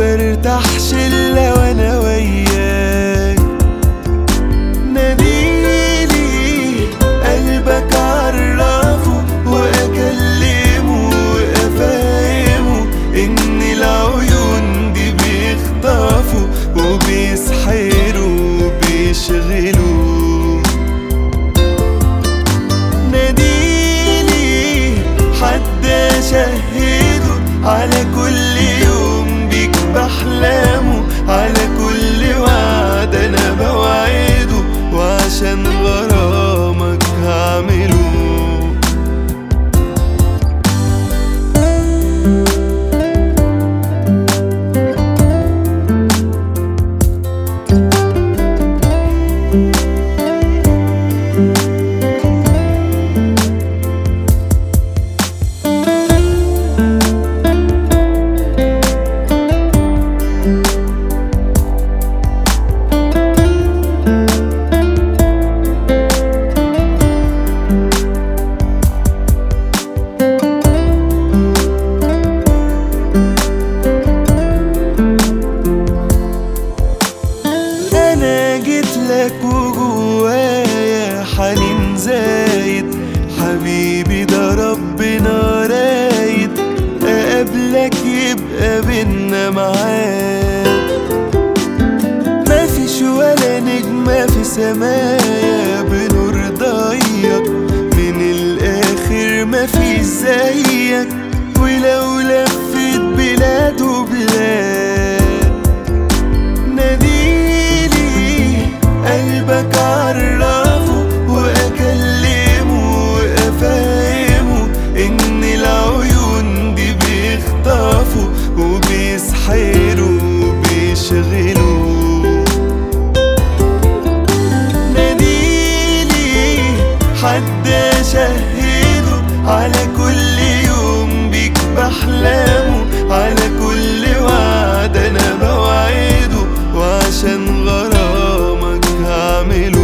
برتاحش الا وانا وياك ناديلي قلبك عرفه واكلمه وافهمه ان العيون دي بيخطفوا وبيسحروا وبيشغلوا ناديلي حد اشهده على كل يوم بيك بحلامه على كل وعد انا بوعده وعشان غرامك هعمله انا جيت لك وجوايا حنين زايد حبيبي ده ربنا رايد اقابلك يبقى بينا معاد مفيش ولا نجمة في سمايا بنور ضيق من الاخر مفيش زيك ولو لفيت بلاد وبلاد ناديلي قلبك عرفه واكلمه وافهمه ان العيون دي بيخطفوا وبيسحروا وبيشغلوا ناديلي حد اشهده على كل يوم بيك بحلامه على كل وعد انا بوعده وعشان غرامك هعمله